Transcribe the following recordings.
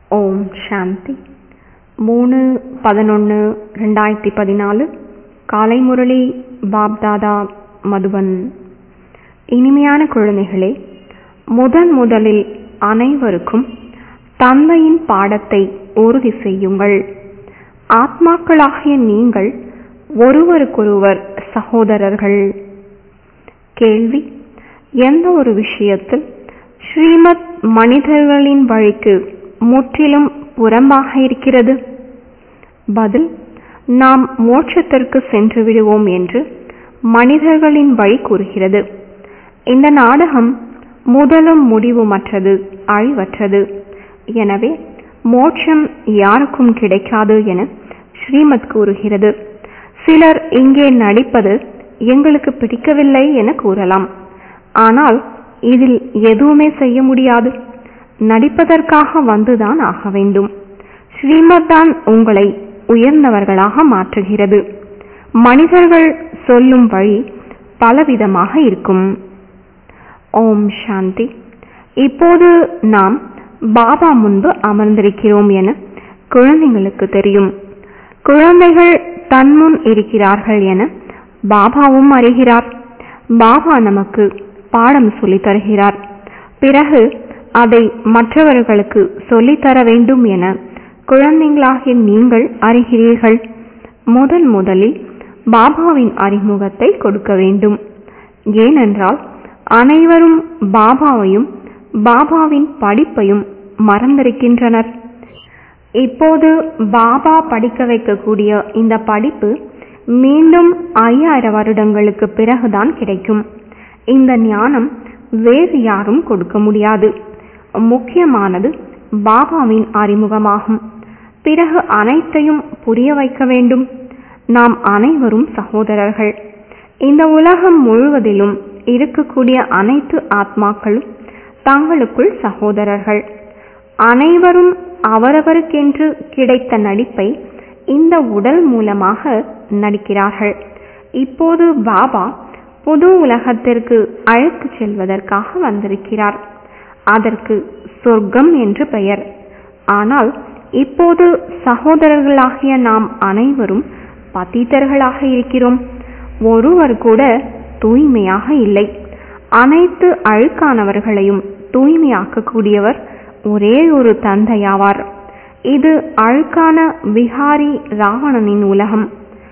ஓம் சாந்தி மூணு பதினொன்று ரெண்டாயிரத்தி பதினாலு காலை முரளி பாப்தாதா மதுபன் இனிமையான குழந்தைகளே முதன் முதலில் அனைவருக்கும் தந்தையின் பாடத்தை உறுதி செய்யுங்கள் ஆத்மாக்களாகிய நீங்கள் ஒருவருக்கொருவர் சகோதரர்கள் கேள்வி எந்த ஒரு விஷயத்தில் ஸ்ரீமத் மனிதர்களின் வழிக்கு முற்றிலும் புறம்பாக இருக்கிறது பதில் நாம் மோட்சத்திற்கு சென்று விடுவோம் என்று மனிதர்களின் வழி கூறுகிறது இந்த நாடகம் முதலும் முடிவுமற்றது அழிவற்றது எனவே மோட்சம் யாருக்கும் கிடைக்காது என ஸ்ரீமத் கூறுகிறது சிலர் இங்கே நடிப்பது எங்களுக்கு பிடிக்கவில்லை என கூறலாம் ஆனால் இதில் எதுவுமே செய்ய முடியாது நடிப்பதற்காக வந்துதான் ஆக வேண்டும் ஸ்ரீமத் தான் உங்களை உயர்ந்தவர்களாக மாற்றுகிறது மனிதர்கள் சொல்லும் வழி பலவிதமாக இருக்கும் ஓம் சாந்தி இப்போது நாம் பாபா முன்பு அமர்ந்திருக்கிறோம் என குழந்தைங்களுக்கு தெரியும் குழந்தைகள் தன்முன் இருக்கிறார்கள் என பாபாவும் அறிகிறார் பாபா நமக்கு பாடம் சொல்லித் தருகிறார் பிறகு அதை மற்றவர்களுக்கு சொல்லித்தர வேண்டும் என குழந்தைகளாகிய நீங்கள் அறிகிறீர்கள் முதன் முதலில் பாபாவின் அறிமுகத்தை கொடுக்க வேண்டும் ஏனென்றால் அனைவரும் பாபாவையும் பாபாவின் படிப்பையும் மறந்திருக்கின்றனர் இப்போது பாபா படிக்க வைக்கக்கூடிய இந்த படிப்பு மீண்டும் ஐயாயிரம் வருடங்களுக்கு பிறகுதான் கிடைக்கும் இந்த ஞானம் வேறு யாரும் கொடுக்க முடியாது முக்கியமானது பாபாவின் அறிமுகமாகும் பிறகு அனைத்தையும் புரிய வைக்க வேண்டும் நாம் அனைவரும் சகோதரர்கள் இந்த உலகம் முழுவதிலும் இருக்கக்கூடிய அனைத்து ஆத்மாக்களும் தங்களுக்குள் சகோதரர்கள் அனைவரும் அவரவருக்கென்று கிடைத்த நடிப்பை இந்த உடல் மூலமாக நடிக்கிறார்கள் இப்போது பாபா புது உலகத்திற்கு அழைத்து செல்வதற்காக வந்திருக்கிறார் அதற்கு சொர்க்கம் என்று பெயர் ஆனால் இப்போது சகோதரர்களாகிய நாம் அனைவரும் பத்திதர்களாக இருக்கிறோம் ஒருவர் கூட தூய்மையாக இல்லை அனைத்து அழுக்கானவர்களையும் தூய்மையாக்கக்கூடியவர் ஒரே ஒரு தந்தையாவார் இது அழுக்கான விஹாரி ராவணனின் உலகம்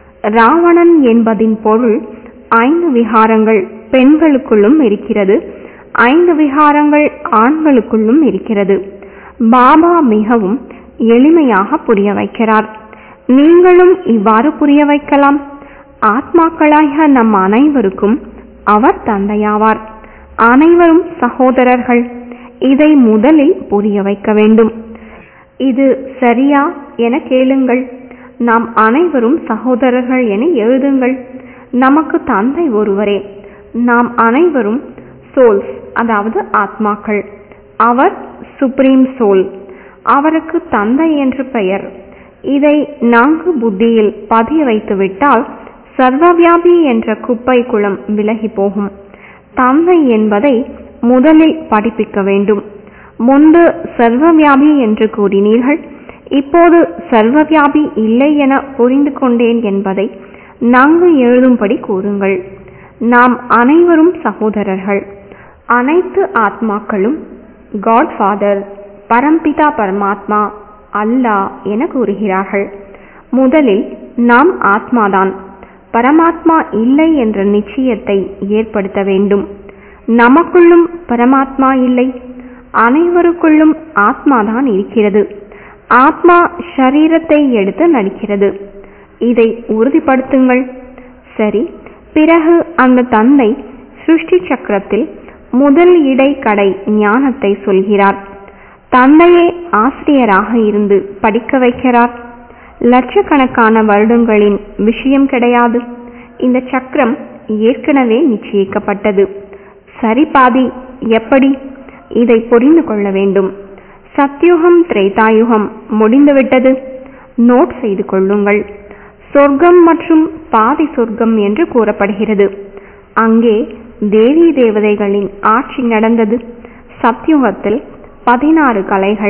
ராவணன் என்பதின் பொருள் ஐந்து விகாரங்கள் பெண்களுக்குள்ளும் இருக்கிறது ஐந்து விகாரங்கள் ஆண்களுக்குள்ளும் இருக்கிறது பாபா மிகவும் எளிமையாக புரிய வைக்கிறார் நீங்களும் இவ்வாறு புரிய வைக்கலாம் ஆத்மாக்களாக நம் அனைவருக்கும் அவர் தந்தையாவார் அனைவரும் சகோதரர்கள் இதை முதலில் புரிய வைக்க வேண்டும் இது சரியா என கேளுங்கள் நாம் அனைவரும் சகோதரர்கள் என எழுதுங்கள் நமக்கு தந்தை ஒருவரே நாம் அனைவரும் சோல்ஸ் அதாவது ஆத்மாக்கள் அவர் சுப்ரீம் சோல் அவருக்கு தந்தை என்று பெயர் இதை நான்கு புத்தியில் பதிய வைத்துவிட்டால் சர்வவியாபி என்ற குப்பை குளம் விலகி போகும் தந்தை என்பதை முதலில் படிப்பிக்க வேண்டும் முன்பு சர்வவியாபி என்று கூறினீர்கள் இப்போது சர்வவியாபி இல்லை என புரிந்து கொண்டேன் என்பதை நன்கு எழுதும்படி கூறுங்கள் நாம் அனைவரும் சகோதரர்கள் அனைத்து ஆத்மாக்களும் காட் ஃபாதர் பரம்பிதா பரமாத்மா அல்லாஹ் என கூறுகிறார்கள் முதலில் நாம் ஆத்மாதான் பரமாத்மா இல்லை என்ற நிச்சயத்தை ஏற்படுத்த வேண்டும் நமக்குள்ளும் பரமாத்மா இல்லை அனைவருக்குள்ளும் ஆத்மாதான் இருக்கிறது ஆத்மா ஷரீரத்தை எடுத்து நடிக்கிறது இதை உறுதிப்படுத்துங்கள் சரி பிறகு அந்த தந்தை சிருஷ்டி சக்கரத்தில் முதல் இடை கடை ஞானத்தை சொல்கிறார் தந்தையே ஆசிரியராக இருந்து படிக்க வைக்கிறார் லட்சக்கணக்கான வருடங்களின் விஷயம் கிடையாது இந்த சக்கரம் ஏற்கனவே நிச்சயிக்கப்பட்டது சரி பாதி எப்படி இதை புரிந்து கொள்ள வேண்டும் சத்யுகம் திரேதாயுகம் முடிந்துவிட்டது நோட் செய்து கொள்ளுங்கள் சொர்க்கம் மற்றும் பாதி சொர்க்கம் என்று கூறப்படுகிறது அங்கே தேவி தேவதைகளின் ஆட்சி நடந்தது சத்யுகத்தில் பதினாறு கலைகள்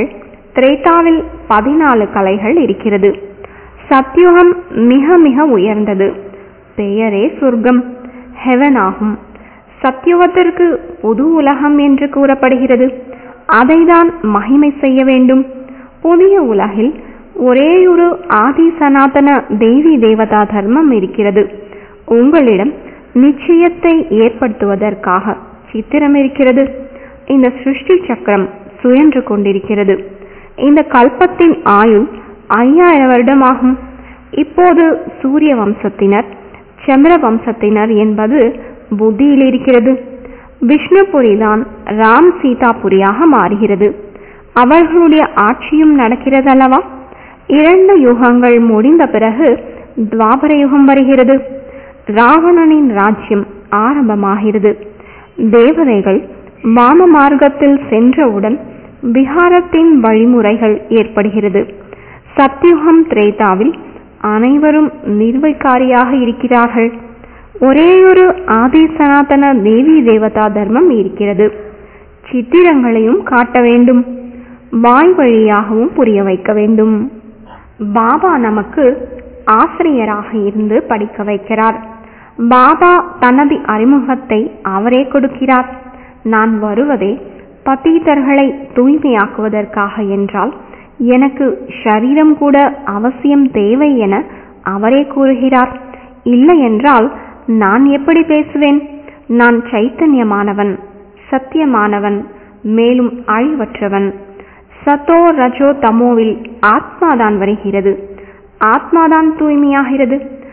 திரேதாவில் பதினாலு கலைகள் இருக்கிறது சத்யுகம் மிக மிக உயர்ந்தது பெயரே சொர்க்கம் ஹெவன் ஆகும் சத்யுகத்திற்கு புது உலகம் என்று கூறப்படுகிறது அதைதான் மகிமை செய்ய வேண்டும் புதிய உலகில் ஒரேயொரு ஆதி சனாதன தேவி தேவதா தர்மம் இருக்கிறது உங்களிடம் நிச்சயத்தை ஏற்படுத்துவதற்காக சித்திரம் இருக்கிறது இந்த சிருஷ்டி சக்கரம் சுழன்று கொண்டிருக்கிறது இந்த கல்பத்தின் ஆயுள் ஐயாயிரம் வருடமாகும் இப்போது சூரிய வம்சத்தினர் சந்திர வம்சத்தினர் என்பது புத்தியில் இருக்கிறது விஷ்ணுபுரிதான் ராம் சீதாபுரியாக மாறுகிறது அவர்களுடைய ஆட்சியும் நடக்கிறது அல்லவா இரண்டு யுகங்கள் முடிந்த பிறகு துவாபர யுகம் வருகிறது ராவணனின் ராஜ்யம் ஆரம்பமாகிறது தேவதைகள் வாம மார்க்கத்தில் சென்றவுடன் விஹாரத்தின் வழிமுறைகள் ஏற்படுகிறது சத்யுகம் திரேதாவில் அனைவரும் நிர்வைக்காரியாக இருக்கிறார்கள் ஒரேயொரு ஆதி சனாதன தேவி தேவதா தர்மம் இருக்கிறது சித்திரங்களையும் காட்ட வேண்டும் வாய் வழியாகவும் புரிய வைக்க வேண்டும் பாபா நமக்கு ஆசிரியராக இருந்து படிக்க வைக்கிறார் பாபா தனது அறிமுகத்தை அவரே கொடுக்கிறார் நான் வருவதே பத்தீதர்களை தூய்மையாக்குவதற்காக என்றால் எனக்கு ஷரீரம் கூட அவசியம் தேவை என அவரே கூறுகிறார் இல்லை என்றால் நான் எப்படி பேசுவேன் நான் சைத்தன்யமானவன் சத்தியமானவன் மேலும் அழிவற்றவன் சத்தோ ரஜோ தமோவில் ஆத்மாதான் வருகிறது ஆத்மாதான் தூய்மையாகிறது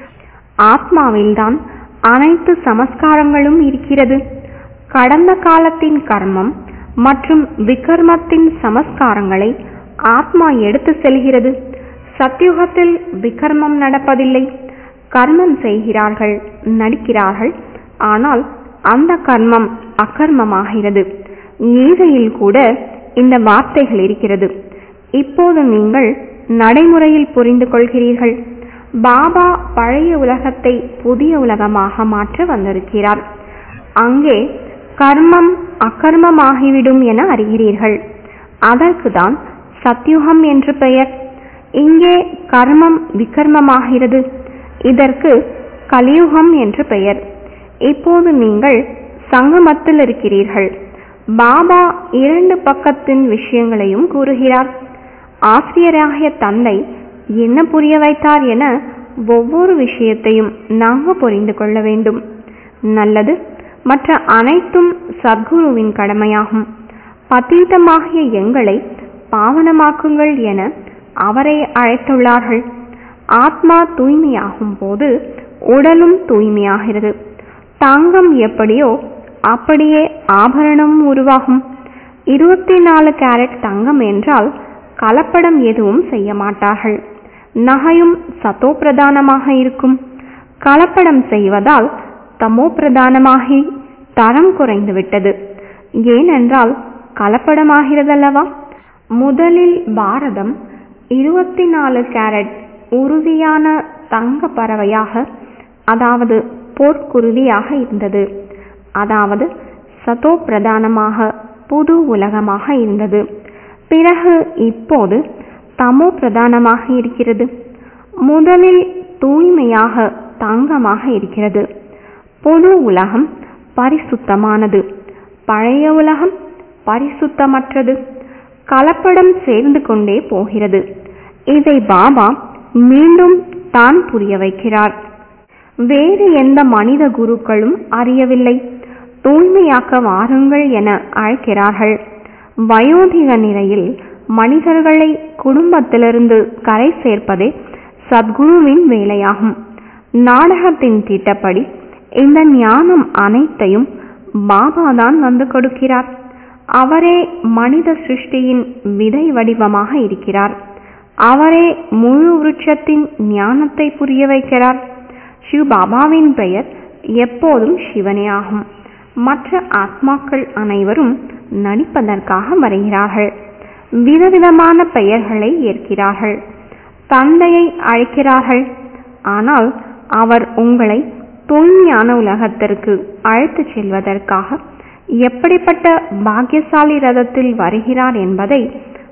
ஆத்மாவில்தான் அனைத்து சமஸ்காரங்களும் இருக்கிறது கடந்த காலத்தின் கர்மம் மற்றும் விகர்மத்தின் சமஸ்காரங்களை ஆத்மா எடுத்து செல்கிறது சத்தியுகத்தில் விகர்மம் நடப்பதில்லை கர்மம் செய்கிறார்கள் நடிக்கிறார்கள் ஆனால் அந்த கர்மம் அகர்மமாகிறது கீதையில் கூட இந்த வார்த்தைகள் இருக்கிறது இப்போது நீங்கள் நடைமுறையில் புரிந்து கொள்கிறீர்கள் பாபா பழைய உலகத்தை புதிய உலகமாக மாற்ற வந்திருக்கிறார் அங்கே கர்மம் அகர்மமாகிவிடும் என அறிகிறீர்கள் அதற்குதான் சத்யுகம் என்று பெயர் இங்கே கர்மம் விகர்மமாகிறது இதற்கு கலியுகம் என்று பெயர் இப்போது நீங்கள் சங்கமத்தில் இருக்கிறீர்கள் பாபா இரண்டு பக்கத்தின் விஷயங்களையும் கூறுகிறார் ஆசிரியராகிய தந்தை என்ன புரிய வைத்தார் என ஒவ்வொரு விஷயத்தையும் நாங்கள் புரிந்து கொள்ள வேண்டும் நல்லது மற்ற அனைத்தும் சத்குருவின் கடமையாகும் பதீதமாகிய எங்களை பாவனமாக்குங்கள் என அவரை அழைத்துள்ளார்கள் ஆத்மா தூய்மையாகும் போது உடலும் தூய்மையாகிறது தங்கம் எப்படியோ அப்படியே ஆபரணம் உருவாகும் இருபத்தி நாலு கேரட் தங்கம் என்றால் கலப்படம் எதுவும் செய்ய மாட்டார்கள் நகையும் சத்தோ பிரதானமாக இருக்கும் கலப்படம் செய்வதால் தமோ பிரதானமாகி தரம் குறைந்து விட்டது ஏனென்றால் கலப்படமாகிறதல்லவா முதலில் பாரதம் இருபத்தி நாலு கேரட் உறுதியான தங்க பறவையாக அதாவது போர்க்குருவியாக இருந்தது அதாவது சதோ பிரதானமாக புது உலகமாக இருந்தது பிறகு இப்போது தமோ பிரதானமாக இருக்கிறது முதலில் தூய்மையாக தங்கமாக இருக்கிறது புது உலகம் பரிசுத்தமானது பழைய உலகம் பரிசுத்தமற்றது கலப்படம் சேர்ந்து கொண்டே போகிறது இதை பாபா மீண்டும் தான் புரிய வைக்கிறார் வேறு எந்த மனித குருக்களும் அறியவில்லை தூய்மையாக்க வாருங்கள் என அழைக்கிறார்கள் வயோதிக நிலையில் மனிதர்களை குடும்பத்திலிருந்து கரை சேர்ப்பதே சத்குருவின் வேலையாகும் நாடகத்தின் திட்டப்படி இந்த ஞானம் அனைத்தையும் பாபாதான் வந்து கொடுக்கிறார் அவரே மனித சிருஷ்டியின் விதை வடிவமாக இருக்கிறார் அவரே முழு விருட்சத்தின் ஞானத்தை புரிய வைக்கிறார் சிவ பாபாவின் பெயர் எப்போதும் சிவனே ஆகும் மற்ற ஆத்மாக்கள் அனைவரும் நடிப்பதற்காக வருகிறார்கள் விதவிதமான பெயர்களை ஏற்கிறார்கள் தந்தையை அழைக்கிறார்கள் ஆனால் அவர் உங்களை தூய்மையான உலகத்திற்கு அழைத்துச் செல்வதற்காக எப்படிப்பட்ட பாக்கியசாலி ரதத்தில் வருகிறார் என்பதை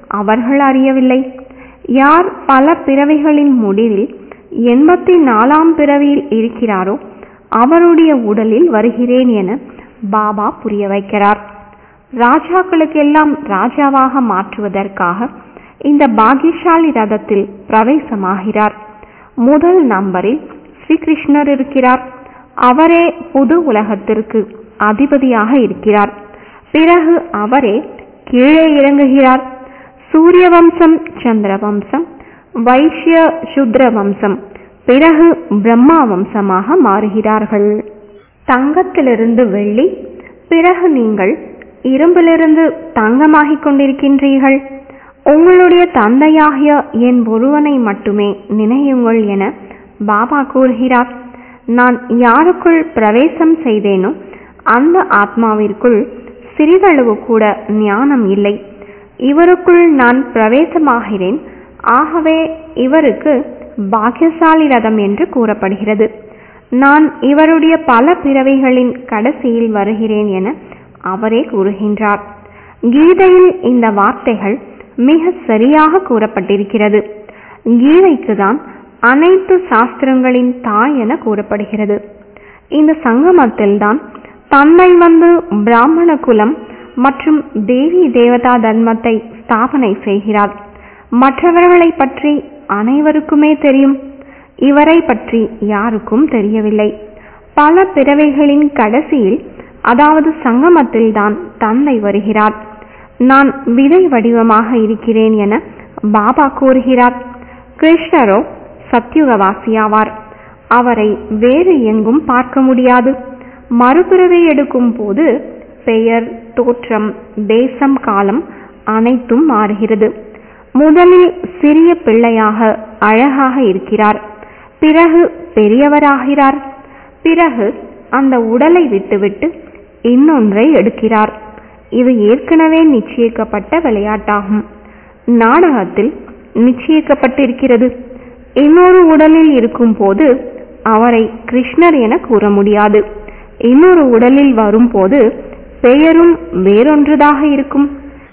அவர்கள் அறியவில்லை யார் பல பிறவிகளின் முடிவில் எண்பத்தி நாலாம் பிறவியில் இருக்கிறாரோ அவருடைய உடலில் வருகிறேன் என பாபா புரிய வைக்கிறார் ராஜாக்களுக்கெல்லாம் ராஜாவாக மாற்றுவதற்காக இந்த பாகியசாலி ரதத்தில் பிரவேசமாகிறார் முதல் நம்பரில் ஸ்ரீகிருஷ்ணர் இருக்கிறார் அவரே புது உலகத்திற்கு அதிபதியாக இருக்கிறார் பிறகு அவரே கீழே இறங்குகிறார் சூரிய வம்சம் சந்திர வம்சம் வைஷ்ய சுத்ர வம்சம் பிறகு பிரம்மா வம்சமாக மாறுகிறார்கள் தங்கத்திலிருந்து வெள்ளி பிறகு நீங்கள் இரும்பிலிருந்து தங்கமாகிக் கொண்டிருக்கின்றீர்கள் உங்களுடைய தந்தையாகிய என் ஒருவனை மட்டுமே நினையுங்கள் என பாபா கூறுகிறார் நான் யாருக்குள் பிரவேசம் செய்தேனோ அந்த ஆத்மாவிற்குள் சிறிதளவு கூட ஞானம் இல்லை இவருக்குள் நான் பிரவேசமாகிறேன் ஆகவே இவருக்கு பாக்கியசாலி ரதம் என்று கூறப்படுகிறது நான் இவருடைய பல பிறவைகளின் கடைசியில் வருகிறேன் என அவரே கூறுகின்றார் கீதையில் இந்த வார்த்தைகள் மிக சரியாக கூறப்பட்டிருக்கிறது கீதைக்கு தான் அனைத்து சாஸ்திரங்களின் தாய் என கூறப்படுகிறது இந்த சங்கமத்தில்தான் தன்னை வந்து பிராமண குலம் மற்றும் தேவி தேவதா தர்மத்தை ஸ்தாபனை செய்கிறார் மற்றவர்களை பற்றி அனைவருக்குமே தெரியும் இவரை பற்றி யாருக்கும் தெரியவில்லை பல பிறவைகளின் கடைசியில் அதாவது சங்கமத்தில்தான் தந்தை வருகிறார் நான் விதை வடிவமாக இருக்கிறேன் என பாபா கூறுகிறார் கிருஷ்ணரோ சத்யுகவாசியாவார் அவரை வேறு எங்கும் பார்க்க முடியாது மறுபிறவை எடுக்கும் போது பெயர் தோற்றம் தேசம் காலம் அனைத்தும் மாறுகிறது முதலில் சிறிய பிள்ளையாக அழகாக இருக்கிறார் பிறகு பெரியவராகிறார் பிறகு அந்த உடலை விட்டுவிட்டு இன்னொன்றை எடுக்கிறார் இது ஏற்கனவே நிச்சயிக்கப்பட்ட விளையாட்டாகும் நாடகத்தில் நிச்சயிக்கப்பட்டிருக்கிறது இன்னொரு உடலில் இருக்கும் போது அவரை கிருஷ்ணர் என கூற முடியாது இன்னொரு உடலில் வரும்போது பெயரும் வேறொன்றதாக இருக்கும்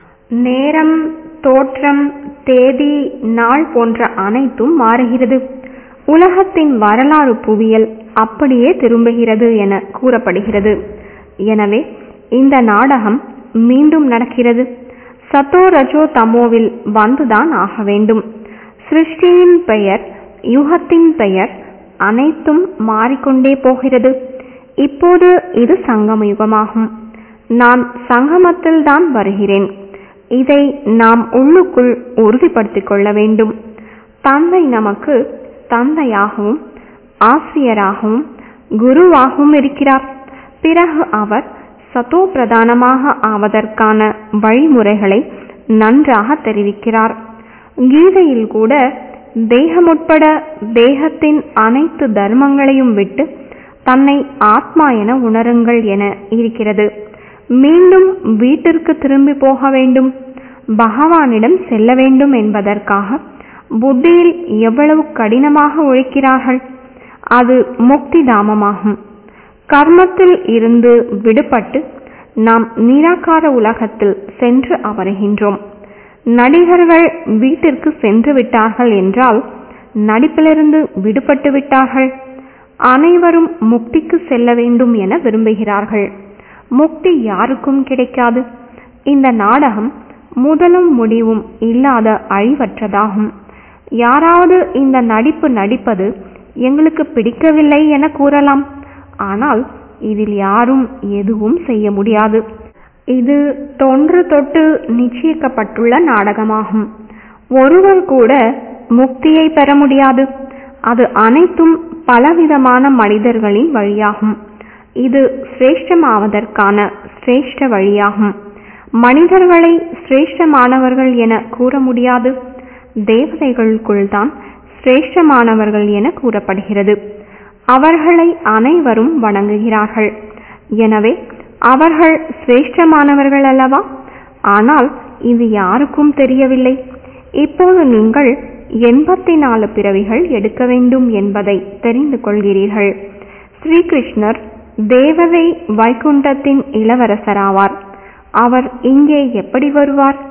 நேரம் தோற்றம் தேதி நாள் போன்ற அனைத்தும் மாறுகிறது உலகத்தின் வரலாறு புவியல் அப்படியே திரும்புகிறது என கூறப்படுகிறது எனவே இந்த நாடகம் மீண்டும் நடக்கிறது சத்தோ ரஜோ தமோவில் வந்துதான் ஆக வேண்டும் சிருஷ்டியின் பெயர் யுகத்தின் பெயர் அனைத்தும் மாறிக்கொண்டே போகிறது இப்போது இது சங்கம யுகமாகும் நான் சங்கமத்தில் தான் வருகிறேன் இதை நாம் உள்ளுக்குள் உறுதிப்படுத்திக் கொள்ள வேண்டும் தந்தை நமக்கு தந்தையாகவும் ஆசிரியராகவும் குருவாகவும் இருக்கிறார் பிறகு அவர் சத்தோ பிரதானமாக ஆவதற்கான வழிமுறைகளை நன்றாக தெரிவிக்கிறார் கீதையில் கூட தேகமுட்பட தேகத்தின் அனைத்து தர்மங்களையும் விட்டு தன்னை ஆத்மா என உணருங்கள் என இருக்கிறது மீண்டும் வீட்டிற்கு திரும்பி போக வேண்டும் பகவானிடம் செல்ல வேண்டும் என்பதற்காக புத்தியில் எவ்வளவு கடினமாக உழைக்கிறார்கள் அது முக்தி தாமமாகும் கர்மத்தில் இருந்து விடுபட்டு நாம் நிராகார உலகத்தில் சென்று அமருகின்றோம் நடிகர்கள் வீட்டிற்கு சென்று விட்டார்கள் என்றால் நடிப்பிலிருந்து விடுபட்டு விட்டார்கள் அனைவரும் முக்திக்கு செல்ல வேண்டும் என விரும்புகிறார்கள் முக்தி யாருக்கும் கிடைக்காது இந்த நாடகம் முதலும் முடிவும் இல்லாத அழிவற்றதாகும் யாராவது இந்த நடிப்பு நடிப்பது எங்களுக்கு பிடிக்கவில்லை என கூறலாம் ஆனால் இதில் யாரும் எதுவும் செய்ய முடியாது இது தொன்று தொட்டு நிச்சயிக்கப்பட்டுள்ள நாடகமாகும் ஒருவர் கூட முக்தியை பெற முடியாது அது அனைத்தும் பலவிதமான மனிதர்களின் வழியாகும் இது சிரேஷ்டமாவதற்கான சிரேஷ்ட வழியாகும் மனிதர்களை சிரேஷ்டமானவர்கள் என கூற முடியாது தேவதைகளுக்குள் தான் சிரேஷ்டமானவர்கள் என கூறப்படுகிறது அவர்களை அனைவரும் வணங்குகிறார்கள் எனவே அவர்கள் சிரேஷ்டமானவர்கள் அல்லவா ஆனால் இது யாருக்கும் தெரியவில்லை இப்போது நீங்கள் எண்பத்தி நாலு பிறவிகள் எடுக்க வேண்டும் என்பதை தெரிந்து கொள்கிறீர்கள் ஸ்ரீகிருஷ்ணர் தேவதை வைகுண்டத்தின் இளவரசராவார் அவர் இங்கே எப்படி வருவார்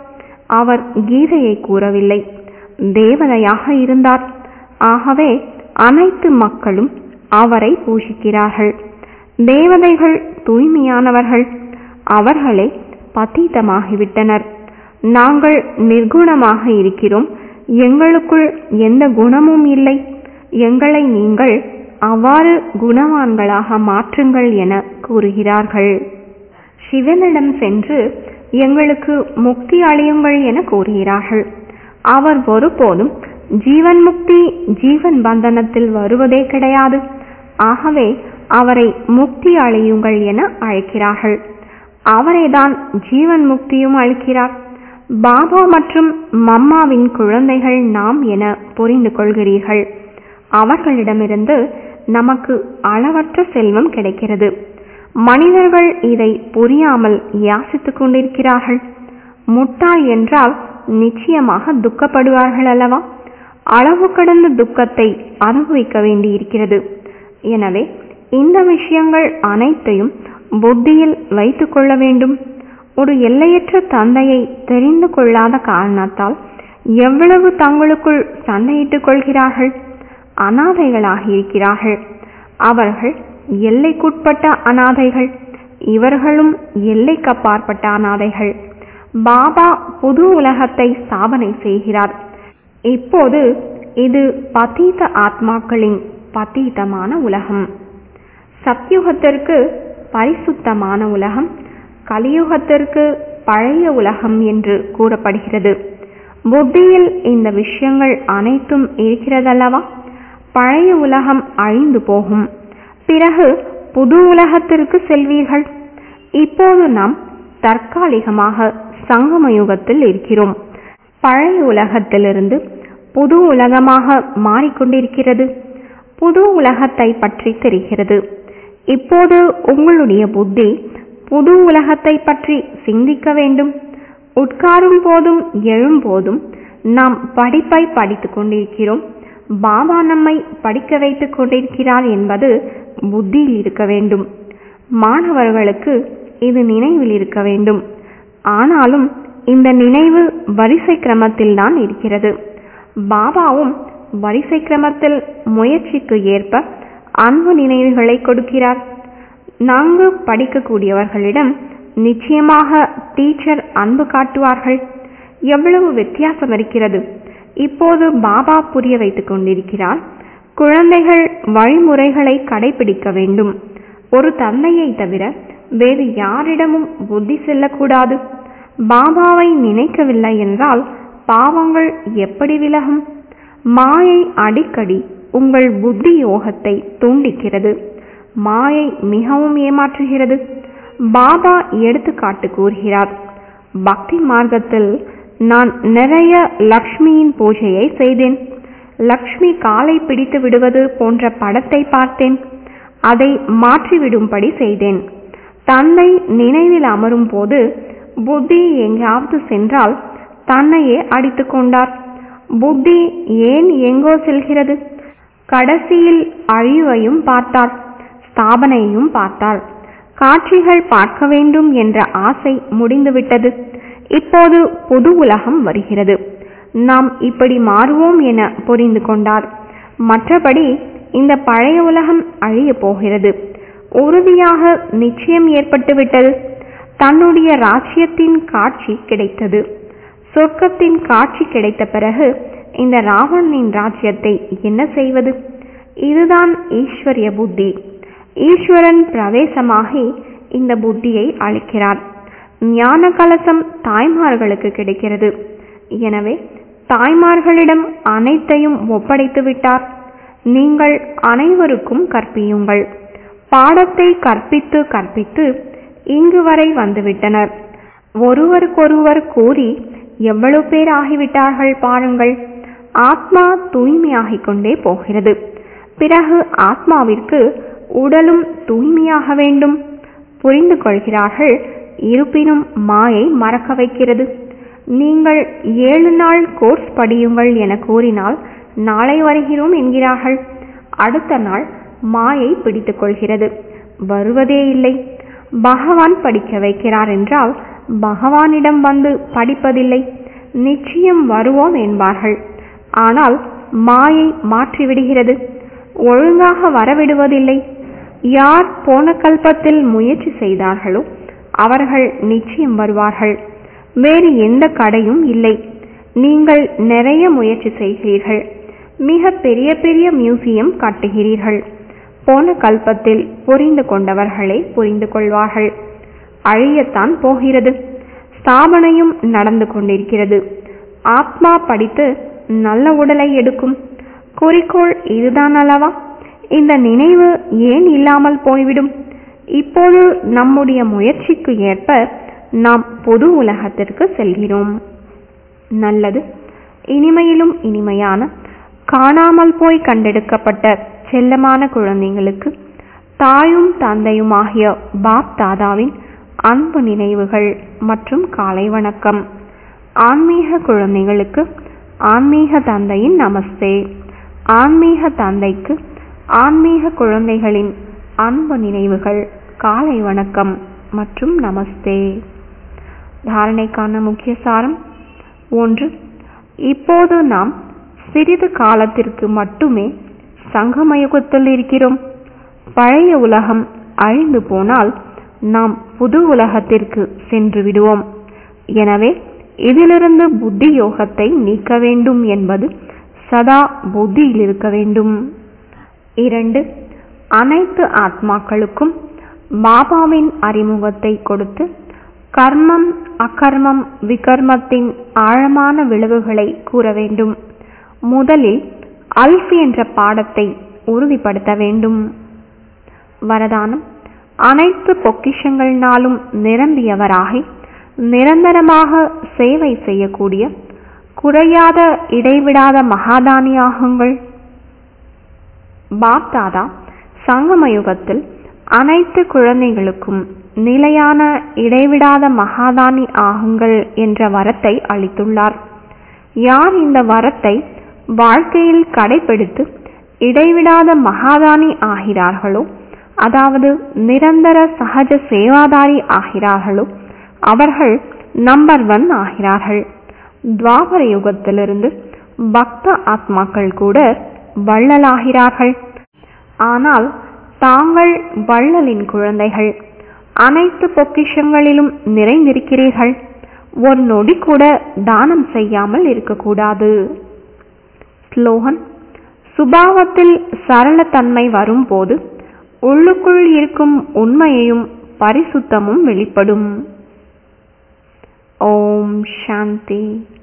அவர் கீதையை கூறவில்லை தேவதையாக இருந்தார் ஆகவே அனைத்து மக்களும் அவரை பூஷிக்கிறார்கள் தேவதைகள் தூய்மையானவர்கள் அவர்களே பதீதமாகிவிட்டனர் நாங்கள் நிர்குணமாக இருக்கிறோம் எங்களுக்குள் எந்த குணமும் இல்லை எங்களை நீங்கள் அவ்வாறு குணவான்களாக மாற்றுங்கள் என கூறுகிறார்கள் சிவனிடம் சென்று எங்களுக்கு முக்தி அளியுங்கள் என கூறுகிறார்கள் அவர் ஒருபோதும் ஜீவன் முக்தி ஜீவன் பந்தனத்தில் வருவதே கிடையாது ஆகவே அவரை முக்தி அழியுங்கள் என அழைக்கிறார்கள் அவரேதான் ஜீவன் முக்தியும் அளிக்கிறார் பாபா மற்றும் மம்மாவின் குழந்தைகள் நாம் என புரிந்து கொள்கிறீர்கள் அவர்களிடமிருந்து நமக்கு அளவற்ற செல்வம் கிடைக்கிறது மனிதர்கள் இதை புரியாமல் யாசித்துக் கொண்டிருக்கிறார்கள் முட்டாள் என்றால் நிச்சயமாக துக்கப்படுவார்கள் அல்லவா அளவு கடந்த துக்கத்தை அனுபவிக்க வேண்டியிருக்கிறது எனவே இந்த விஷயங்கள் அனைத்தையும் புத்தியில் வைத்துக் கொள்ள வேண்டும் ஒரு எல்லையற்ற தந்தையை தெரிந்து கொள்ளாத காரணத்தால் எவ்வளவு தங்களுக்குள் சண்டையிட்டுக் கொள்கிறார்கள் அனாதைகளாக இருக்கிறார்கள் அவர்கள் எல்லைக்குட்பட்ட அனாதைகள் இவர்களும் எல்லைக்கு அப்பாற்பட்ட அனாதைகள் பாபா புது உலகத்தை ஸ்தாபனை செய்கிறார் இப்போது இது பதீத ஆத்மாக்களின் பதீதமான உலகம் சத்யுகத்திற்கு பரிசுத்தமான உலகம் கலியுகத்திற்கு பழைய உலகம் என்று கூறப்படுகிறது புத்தியில் இந்த விஷயங்கள் அனைத்தும் இருக்கிறதல்லவா பழைய உலகம் அழிந்து போகும் பிறகு புது உலகத்திற்கு செல்வீர்கள் இப்போது நாம் தற்காலிகமாக சங்கம யுகத்தில் இருக்கிறோம் பழைய உலகத்திலிருந்து புது உலகமாக மாறிக்கொண்டிருக்கிறது புது உலகத்தை பற்றி தெரிகிறது இப்போது உங்களுடைய புத்தி புது உலகத்தை பற்றி சிந்திக்க வேண்டும் உட்காரும் போதும் எழும் போதும் நாம் படிப்பை படித்துக் கொண்டிருக்கிறோம் பாபா நம்மை படிக்க வைத்துக் கொண்டிருக்கிறார் என்பது புத்தியில் இருக்க வேண்டும் மாணவர்களுக்கு இது நினைவில் இருக்க வேண்டும் ஆனாலும் இந்த நினைவு வரிசை கிரமத்தில் தான் இருக்கிறது பாபாவும் வரிசை கிரமத்தில் முயற்சிக்கு ஏற்ப அன்பு நினைவுகளை கொடுக்கிறார் நான்கு படிக்கக்கூடியவர்களிடம் நிச்சயமாக டீச்சர் அன்பு காட்டுவார்கள் எவ்வளவு வித்தியாசம் இருக்கிறது இப்போது பாபா புரிய வைத்துக் கொண்டிருக்கிறார் குழந்தைகள் வழிமுறைகளை கடைபிடிக்க வேண்டும் ஒரு தந்தையை தவிர வேறு யாரிடமும் புத்தி செல்லக்கூடாது பாபாவை நினைக்கவில்லை என்றால் பாவங்கள் எப்படி விலகும் மாயை அடிக்கடி உங்கள் புத்தி யோகத்தை தூண்டிக்கிறது மாயை மிகவும் ஏமாற்றுகிறது பாபா எடுத்துக்காட்டு கூறுகிறார் பக்தி மார்க்கத்தில் நான் நிறைய லக்ஷ்மியின் பூஜையை செய்தேன் லக்ஷ்மி காலை பிடித்து விடுவது போன்ற படத்தை பார்த்தேன் அதை மாற்றிவிடும்படி செய்தேன் தன்னை நினைவில் அமரும் போது புத்தி எங்காவது சென்றால் தன்னையே அடித்துக் கொண்டார் புத்தி ஏன் எங்கோ செல்கிறது கடைசியில் அழிவையும் பார்த்தார் ஸ்தாபனையும் பார்த்தார் காட்சிகள் பார்க்க வேண்டும் என்ற ஆசை முடிந்துவிட்டது இப்போது புது உலகம் வருகிறது நாம் இப்படி மாறுவோம் என புரிந்து கொண்டார் மற்றபடி இந்த பழைய உலகம் அழிய போகிறது உறுதியாக நிச்சயம் ஏற்பட்டுவிட்டது தன்னுடைய ராஜ்யத்தின் காட்சி கிடைத்தது சொர்க்கத்தின் காட்சி கிடைத்த பிறகு இந்த ராவணனின் ராஜ்யத்தை என்ன செய்வது இதுதான் ஈஸ்வரிய புத்தி ஈஸ்வரன் பிரவேசமாகி இந்த புத்தியை அளிக்கிறார் ஞான கலசம் தாய்மார்களுக்கு கிடைக்கிறது எனவே தாய்மார்களிடம் அனைத்தையும் ஒப்படைத்து விட்டார் நீங்கள் அனைவருக்கும் கற்பியுங்கள் பாடத்தை கற்பித்து கற்பித்து இங்கு வரை வந்துவிட்டனர் ஒருவருக்கொருவர் கூறி எவ்வளவு பேர் ஆகிவிட்டார்கள் பாருங்கள் ஆத்மா தூய்மையாகிக் கொண்டே போகிறது பிறகு ஆத்மாவிற்கு உடலும் தூய்மையாக வேண்டும் புரிந்து கொள்கிறார்கள் இருப்பினும் மாயை மறக்க வைக்கிறது நீங்கள் ஏழு நாள் கோர்ஸ் படியுங்கள் என கூறினால் நாளை வருகிறோம் என்கிறார்கள் அடுத்த நாள் மாயை பிடித்துக் கொள்கிறது வருவதே இல்லை பகவான் படிக்க வைக்கிறார் என்றால் பகவானிடம் வந்து படிப்பதில்லை நிச்சயம் வருவோம் என்பார்கள் ஆனால் மாயை மாற்றிவிடுகிறது ஒழுங்காக வரவிடுவதில்லை யார் போன கல்பத்தில் முயற்சி செய்தார்களோ அவர்கள் நிச்சயம் வருவார்கள் வேறு எந்த கடையும் இல்லை நீங்கள் நிறைய முயற்சி செய்கிறீர்கள் மிக பெரிய பெரிய மியூசியம் கட்டுகிறீர்கள் போன கல்பத்தில் புரிந்து கொண்டவர்களே புரிந்து கொள்வார்கள் அழியத்தான் போகிறது ஸ்தாபனையும் நடந்து கொண்டிருக்கிறது ஆத்மா படித்து நல்ல உடலை எடுக்கும் குறிக்கோள் இதுதான் அல்லவா இந்த நினைவு ஏன் இல்லாமல் போய்விடும் இப்போது நம்முடைய முயற்சிக்கு ஏற்ப நாம் பொது உலகத்திற்கு செல்கிறோம் நல்லது இனிமையிலும் இனிமையான காணாமல் போய் கண்டெடுக்கப்பட்ட செல்லமான குழந்தைங்களுக்கு தாயும் தந்தையுமாகிய பாப் தாதாவின் அன்பு நினைவுகள் மற்றும் காலை வணக்கம் ஆன்மீக குழந்தைகளுக்கு ஆன்மீக தந்தையின் நமஸ்தே ஆன்மீக தந்தைக்கு ஆன்மீக குழந்தைகளின் அன்பு நினைவுகள் காலை வணக்கம் மற்றும் நமஸ்தே தாரணைக்கான முக்கிய சாரம் ஒன்று இப்போது நாம் சிறிது காலத்திற்கு மட்டுமே சங்கமயுகத்தில் இருக்கிறோம் பழைய உலகம் அழிந்து போனால் நாம் புது உலகத்திற்கு சென்று விடுவோம் எனவே இதிலிருந்து புத்தி யோகத்தை நீக்க வேண்டும் என்பது சதா புத்தியில் இருக்க வேண்டும் இரண்டு அனைத்து ஆத்மாக்களுக்கும் பாபாவின் அறிமுகத்தை கொடுத்து கர்மம் அகர்மம் விகர்மத்தின் ஆழமான விளைவுகளை கூற வேண்டும் முதலில் அல்ஃப் என்ற பாடத்தை உறுதிப்படுத்த வேண்டும் வரதானம் அனைத்து பொக்கிஷங்களினாலும் நிரம்பியவராகி நிரந்தரமாக சேவை செய்யக்கூடிய குறையாத இடைவிடாத மகாதானியாகுங்கள் பாப்தாதா சங்கமயுகத்தில் அனைத்து குழந்தைகளுக்கும் நிலையான இடைவிடாத மகாதானி ஆகுங்கள் என்ற வரத்தை அளித்துள்ளார் யார் இந்த வரத்தை வாழ்க்கையில் கடைபிடித்து இடைவிடாத மகாதானி ஆகிறார்களோ அதாவது நிரந்தர சகஜ சேவாதாரி ஆகிறார்களோ அவர்கள் நம்பர் ஒன் ஆகிறார்கள் துவாபர யுகத்திலிருந்து பக்த ஆத்மாக்கள் கூட வள்ளலாகிறார்கள் ஆனால் தாங்கள் வள்ளலின் குழந்தைகள் அனைத்து பொக்கிஷங்களிலும் நிறைந்திருக்கிறீர்கள் ஒரு நொடி கூட தானம் செய்யாமல் இருக்கக்கூடாது ஸ்லோகன் சுபாவத்தில் சரளத்தன்மை வரும்போது உள்ளுக்குள் இருக்கும் உண்மையையும் பரிசுத்தமும் வெளிப்படும் ஓம் சாந்தி